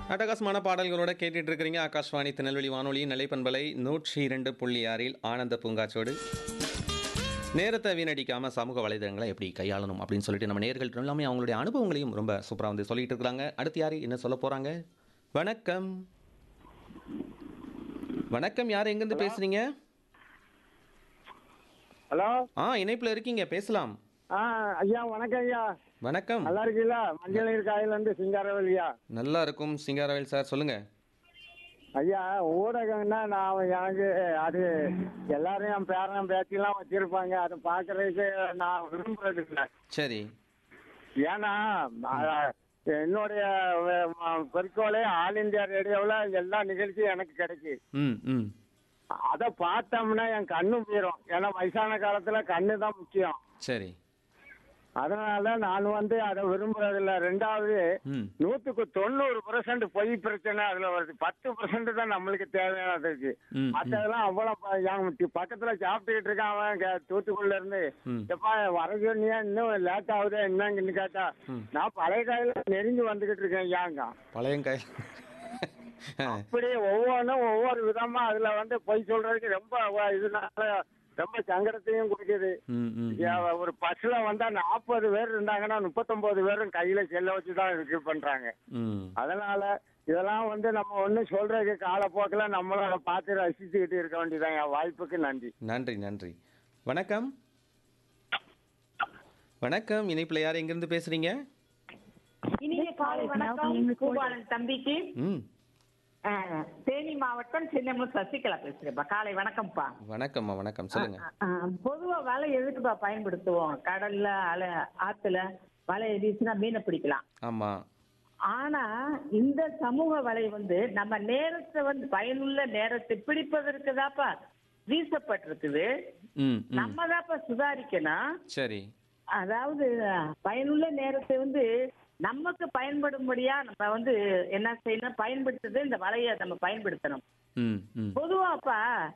அட்டகாசமான பாடல்களோட கேட்டுட்டு இருக்கிறீங்க ஆகாஷ்வாணி திருநெல்வேலி வானொலி நிலைப்பண்பலை நூற்றி இரண்டு புள்ளி ஆறில் ஆனந்த பூங்காச்சோடு நேரத்தை வீணடிக்காம சமூக வலைதளங்களை எப்படி கையாளணும் அப்படின்னு சொல்லிட்டு நம்ம நேர்கள் எல்லாமே அவங்களுடைய அனுபவங்களையும் ரொம்ப சூப்பராக வந்து சொல்லிட்டு இருக்கிறாங்க அடுத்து யார் என்ன சொல்ல போறாங்க வணக்கம் வணக்கம் யார் எங்கேருந்து பேசுறீங்க ஹலோ ஆ இணைப்பில் இருக்கீங்க பேசலாம் ஆ ஐயா வணக்கம் ஐயா வணக்கம் நல்லா இருக்கீங்களா மஞ்சள் நீர் காயில இருந்து சிங்காரவேலியா நல்லா இருக்கும் சிங்காரவேல் சார் சொல்லுங்க ஐயா ஊடகம்னா நான் எனக்கு அது எல்லாரும் என் பேரன் பேத்திலாம் வச்சிருப்பாங்க அதை பார்க்கறதுக்கு நான் விரும்புறது இல்லை சரி ஏன்னா அஹ், என்னுடைய அஹ், ம- குறிக்கோளே ஆல் இந்தியா ரேடியோவில் எல்லா நிகழ்ச்சியும் எனக்கு கிடைக்கு ம் ம் அதை பார்த்தோம்னா என் கண்ணு போயிடும் ஏன்னா வயசான காலத்துல கண்ணு தான் முக்கியம் சரி அதனால நான் வந்து அதை விரும்புறதில்ல ரெண்டாவது ம் நூத்துக்கு தொண்ணூறு பெர்சன்ட் பொய் பிரச்சனை அதுல வருது பத்து பெர்சன்ட் தான் நம்மளுக்கு தேவையானது இருக்கு ம், மற்றதெல்லாம் அவ்வளவு ப- என் தி- பக்கத்துல சாப்பிட்டுக்கிட்டு இருக்கான் அவன் கே- தூத்துக்குடில இருந்து ம். எப்பா வர சொன்னியா இன்னும் லேட் ஆகுதே என்னங்கன்னு கேட்டா ம். நான் பழைய காயில நெருங்கி வந்துகிட்டு இருக்கேன் ஏங்க பழையங்காய் இப்படி ஒவ்வொன்றும் ஒவ்வொரு விதமா அதுல வந்து பொய் சொல்றதுக்கு ரொம்ப வ- இதனால ரொம்ப சங்கடத்தையும் கொடுக்குது ம் ம் ஏன் ஒரு பஸ்ல வந்தா நாற்பது பேர் இருந்தாங்கன்னா முப்பத்தொன்பது பேரும் கையில செல்ல வச்சு தான் இது பண்றாங்க ம் அதனால இதெல்லாம் வந்து நம்ம ஒன்றும் சொல்றதுக்கு காலப்போக்கில் நம்மளும் அதை பார்த்து ரசிச்சுக்கிட்டு இருக்க வேண்டியதாங்க வாய்ப்புக்கு நன்றி நன்றி நன்றி வணக்கம் வணக்கம் இணைப்பில் யார் எங்கேருந்து பேசுறீங்க இனிய காலை வணக்கம் பூபாலன் தம்பிக்கு ம் ஆ, தேனி மாவட்டம் சின்னமும் சசிகலா பேசுறேன்ப்பா காலை வணக்கம்ப்பா வணக்கம்மா வணக்கம் சொல்லுங்க ஆ, பொதுவா வலை எதுக்குப்பா பயன்படுத்துவோம் கடல்ல அலை ஆத்துல வலை வீசினா மீனை பிடிக்கலாம் ஆமா ஆனா இந்த சமூக வலை வந்து நம்ம நேரத்தை வந்து பயனுள்ள நேரத்தை பிடிப்பதற்கு தாப்பா வீசப்பட்டிருக்குது ம் ம் நம்ம தாப்பா சுதாரிக்கணும் சரி அதாவது பயனுள்ள நேரத்தை வந்து நமக்கு பயன்படும்படியா நம்ம வந்து என்ன செய்யணும் பயன்படுத்துறது இந்த வலையை நம்ம பயன்படுத்தணும் ம் ம் பொதுவாப்பா